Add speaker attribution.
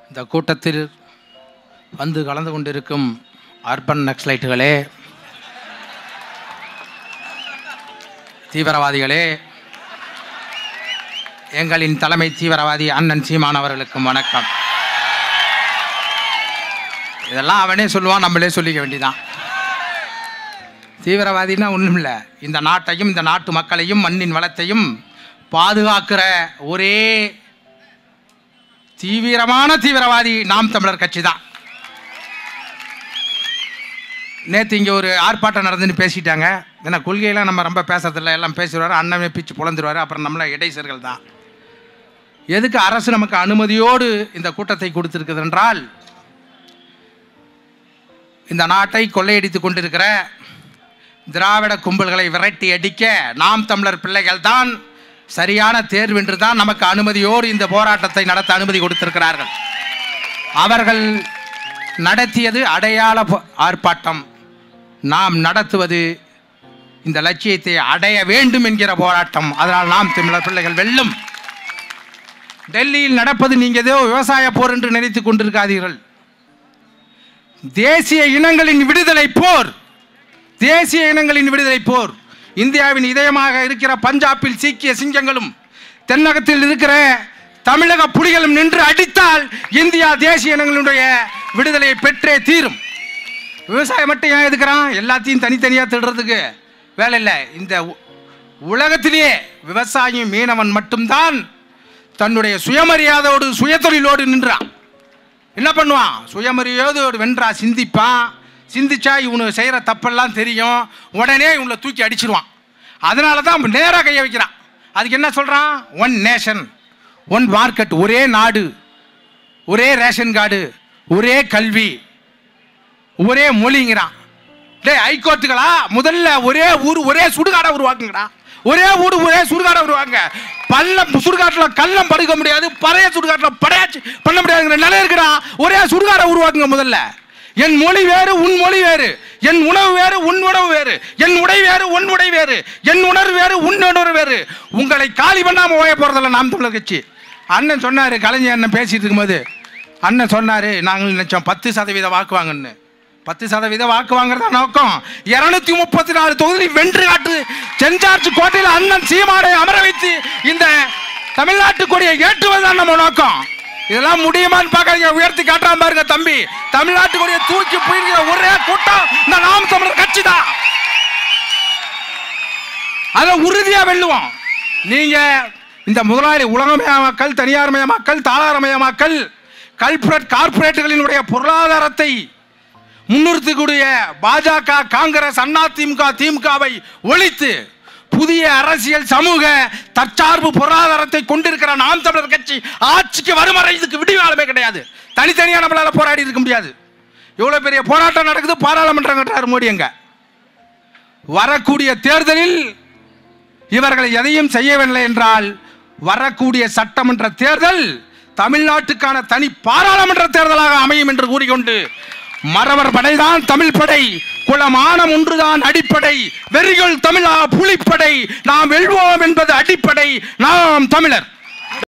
Speaker 1: இந்த கூட்டத்தில் வந்து கலந்து கொண்டிருக்கும் அர்பன் நக்ஸலைட்டுகளே தீவிரவாதிகளே எங்களின் தலைமை தீவிரவாதி அண்ணன் சீமான் அவர்களுக்கும் வணக்கம் இதெல்லாம் அவனே சொல்லுவான் நம்மளே சொல்லிக்க வேண்டியதான் தீவிரவாதின்னா ஒன்றும் இல்லை இந்த நாட்டையும் இந்த நாட்டு மக்களையும் மண்ணின் வளத்தையும் பாதுகாக்கிற ஒரே தீவிரமான தீவிரவாதி நாம் தமிழர் கட்சி தான் நேற்று இங்கே ஒரு ஆர்ப்பாட்டம் நடந்துன்னு பேசிட்டாங்க ஏன்னா கொள்கையெல்லாம் நம்ம ரொம்ப பேசுறதில்ல எல்லாம் பேசுவார் அண்ணமே பிச்சு புலந்துருவார் அப்புறம் நம்மள இடைசர்கள் தான் எதுக்கு அரசு நமக்கு அனுமதியோடு இந்த கூட்டத்தை கொடுத்திருக்குது என்றால் இந்த நாட்டை கொள்ளையடித்து கொண்டிருக்கிற திராவிட கும்பல்களை விரட்டி அடிக்க நாம் தமிழர் பிள்ளைகள் தான் சரியான தேர்வு என்று தான் நமக்கு அனுமதியோடு இந்த போராட்டத்தை நடத்த அனுமதி கொடுத்திருக்கிறார்கள் அவர்கள் நடத்தியது அடையாள போ- ஆர்ப்பாட்டம் நாம் நடத்துவது இந்த லட்சியத்தை அடைய வேண்டும் என்கிற போராட்டம் அதனால் நாம் தமிழர் பிள்ளைகள் வெல்லும் டெல்லியில் நடப்பது நீங்க ஏதோ விவசாய போர் என்று நினைத்துக் கொண்டிருக்காதீர்கள் தேசிய இனங்களின் விடுதலை போர் தேசிய இனங்களின் விடுதலை போர் இந்தியாவின் இதயமாக இருக்கிற பஞ்சாபில் சீக்கிய சிங்கங்களும் தென்னகத்தில் இருக்கிற தமிழக புலிகளும் நின்று அடித்தால் இந்தியா தேசிய இனங்களுடைய விடுதலையை பெற்றே தீரும் விவசாயம் மட்டும் ஏன் எதுக்குறான் எல்லாத்தையும் தனித்தனியாக திடுறதுக்கு வேலை இல்லை இந்த உ- உலகத்திலேயே விவசாயி மீனவன் மட்டும்தான் தன்னுடைய சுயமரியாதையோடு சுயதொழிலோடு நின்றான் என்ன பண்ணுவான் சுயமரியாதையோடு வென்றா சிந்திப்பான் சிந்திச்சா இவனு செய்கிற தப்பெல்லாம் தெரியும் உடனே இவனை தூக்கி அடிச்சிருவான் அதனால தான் நேராக கைய வைக்கிறான் அதுக்கு என்ன சொல்கிறான் ஒன் நேஷன் ஒன் மார்க்கெட் ஒரே நாடு ஒரே ரேஷன் கார்டு ஒரே கல்வி ஒரே மொழிங்கிறான் டேய் ஹைகோர்ட்டுகளா முதல்ல ஒரே ஊர் ஒரே சுடுகாடை உருவாக்குங்கடா ஒரே ஊடு ஒரே சுடுகாடை உருவாங்க பள்ளம் சுடுகாட்டில் கள்ளம் படுக்க முடியாது பழைய சுடுகாட்டில் படையாச்சு பண்ண முடியாதுங்கிற நிலை இருக்குடா ஒரே சுடுகாடை உருவாக்குங்க முதல்ல என் மொழி வேறு உன் மொழி வேறு என் உணவு வேறு உன் உணவு வேறு என் உடை வேறு உன் உடை வேறு என் உணர்வு வேறு உன் உணர்வு வேறு உங்களை காலி பண்ணாம ஓய போறதில்ல நாம் தமிழர் கட்சி அண்ணன் சொன்னாரு கலைஞர் அண்ணன் பேசிட்டு இருக்கும்போது அண்ணன் சொன்னாரு நாங்கள் நினைச்சோம் பத்து சதவீத வாக்கு வாங்கன்னு பத்து சதவீத வாக்கு வாங்குறதா நோக்கம் இருநூத்தி முப்பத்தி நாலு தொகுதி வென்று காட்டு செஞ்சார்ஜ் கோட்டையில் அண்ணன் சீமானை அமர வைத்து இந்த தமிழ்நாட்டு கொடியை ஏற்றுவதுதான் நம்ம நோக்கம் இதெல்லாம் முடியுமான்னு பார்க்காதீங்க உயர்த்தி காட்டுறான் பாருங்க தம்பி தமிழ்நாட்டு கொடியை தூக்கி போயிருக்கிற ஒரே கூட்டம் இந்த நாம் தமிழர் கட்சி தான் அதை உறுதியா வெல்லுவோம் நீங்க இந்த முதலாளி உலகமயமாக்கல் தனியார்மயமாக்கல் தாளாரமயமாக்கல் கல்பரேட் கார்பரேட்டுகளினுடைய பொருளாதாரத்தை முன்னிறுத்தக்கூடிய பாஜக காங்கிரஸ் அண்ணா திமுக திமுகவை ஒழித்து புதிய அரசியல் சமூக தற்சார்பு பொருளாதாரத்தை கொண்டிருக்கிற நாம் தமிழர் கட்சி ஆட்சிக்கு வரும் வரை இதுக்கு விடிவாளமே கிடையாது தனித்தனியா நம்மளால போராடி இருக்க முடியாது இவ்வளவு பெரிய போராட்டம் நடக்குது பாராளுமன்றம் கட்டுறாரு மோடி அங்க வரக்கூடிய தேர்தலில் இவர்கள் எதையும் செய்யவில்லை என்றால் வரக்கூடிய சட்டமன்ற தேர்தல் தமிழ்நாட்டுக்கான தனி பாராளுமன்ற தேர்தலாக அமையும் என்று கூறிக்கொண்டு மறவர் படைதான் தமிழ் படை குலமானம் ஒன்றுதான் அடிப்படை வெறிகள் தமிழா புலிப்படை நாம் வெல்வோம் என்பது அடிப்படை நாம் தமிழர்